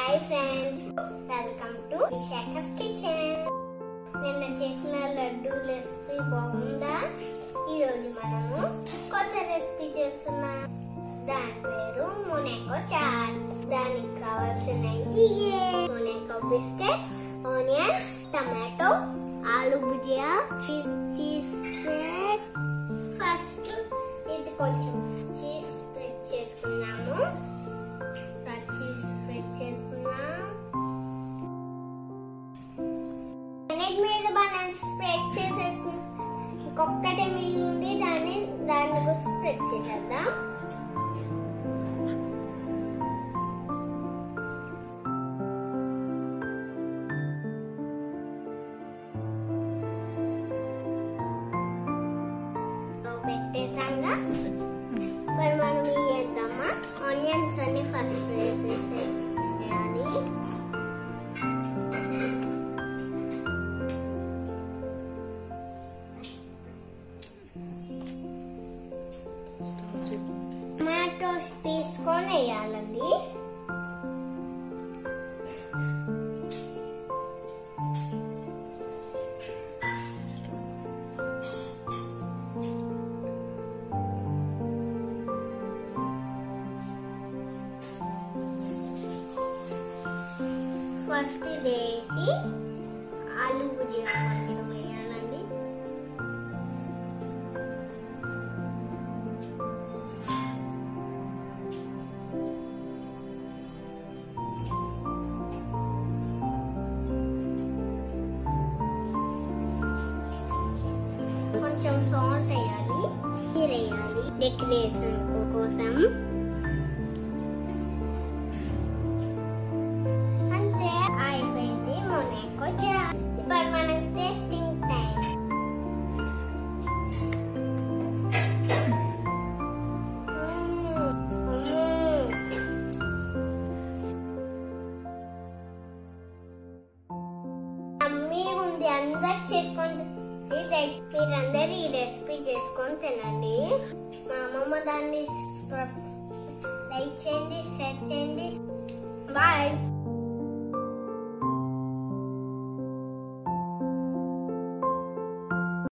hi friends welcome to Visakha's kitchen నిన్న చేసిన laddu recipe బాగుందా ఈ రోజు మనము కొత్త రెసిపీ చేస్తున్నాం దాని పేరు మొనాకో చాట్ దానికి కావాల్సినవి Monaco biscuits onions tomato aloo bhujia cheese cheese spread first ఇది కొంచెం చీజ్ స్ప్రెడ్ చేసుకున్నాము చీజ్ స్ప్రెడ్ చేసుకున్నాం అన్నిటి మీద మనం స్ప్రెడ్ చేసేసుకున్నాం ఇంకొక్కటి మిగిలింది దాన్ని దాన్ని కూడా స్ప్రెడ్ చేసేద్దాం స్టవ్ పెట్టేసాక మరి మనం ఇవి వేద్దామా ఆనియన్స్ అన్ని ఫస్ట్ వేసేసేయాలి టమాటోస్ తీసుకొని వేయాలండి ఫస్ట్ ఇది వేసి ఆలు భుజియా కొంచెం వేయాలండి కొంచెం సాల్ట్ వేయాలి నీరు వేయాలి డెకరేషన్ కోసం అంతే అయిపోయింది మొనాకో చాట్ ఇప్పుడు మనకు టేస్టింగ్ టైం అమ్మీ ఉంది అందరు చేసుకొని మీరందరూ ఈ రెసిపీ చేసుకొని తినండి మా అమ్మమ్మ దాన్ని లైక్ చేయండి షేర్ చేయండి బాయ్